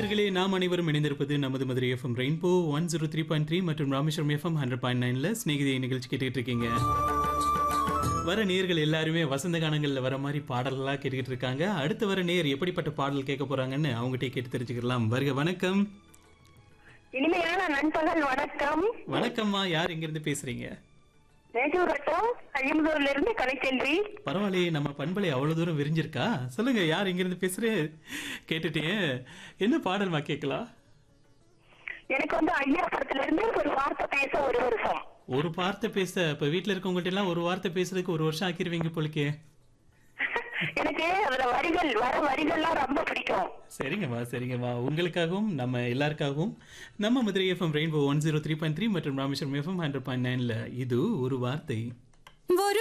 நேயர்களே நாம் அனைவரும் இணைந்திருப்பது நமது Madurai FM rainbow one zero three point three மற்றும் ராமேஸ்வரம் எஃப்எம் ஹண்ட்ரட் பாயிண்ட் நைன்ல ஸ்நேகிதியை நிகழ்ச்சி கேட்டுட்டு இருக்கீங்க வர நேயர்கள் எல்லாருமே வசந்த கானங்கள்ல வர மாதிரி பாடல்களா கேட்டுக்கிட்டு இருக்காங்க அடுத்து வர நேயர் எப்படிப்பட்ட பாடல் கேட்க போறாங்கன்னு அவங்ககிட்ட கேட்டு தெரிஞ்சுக்கலாம் வருக வணக்கம் இனிமையான நண்பகல் வணக்கம் வணக்கம்மா யார் எங்கிருந்து பேசுறீங்க மேட்டூர் வட்டம் ஐயம்பதூர்ல இருந்து கலைச்செல்வி பரவாயில்லையே நம்ம பண்பலை அவ்வளவு தூரம் விரிஞ்சிருக்கா சொல்லுங்க யார் எங்கிருந்து பேசுறேன் கேட்டுட்டேன் என்ன பாடல்மா கேட்கலாம் எனக்கு வந்து ஐயா படத்துல இருந்து ஒரு வார்த்தை பேச ஒரு வருஷம் ஒரு வார்த்தை பேச இப்ப வீட்ல இருக்கவங்ககிட்ட எல்லாம் ஒரு வார்த்தை பேசுறதுக்கு ஒரு வருஷம் ஆக்கிருவீங்க போலுக்கே எனக்கு அதுல வரிகள் வர வரிகள்லாம் ரொம்ப பிடிக்கும் சரிங்கம்மா சரிங்கம்மா உங்களுக்காகவும் நம்ம எல்லாருக்காகவும் நம்ம Madurai FM rainbow one zero three point three மற்றும் ராமேஸ்வரம் எஃப்எம் ஹண்ட்ரட் பாயிண்ட் நைன்ல இது ஒரு வார்த்தை ஒரு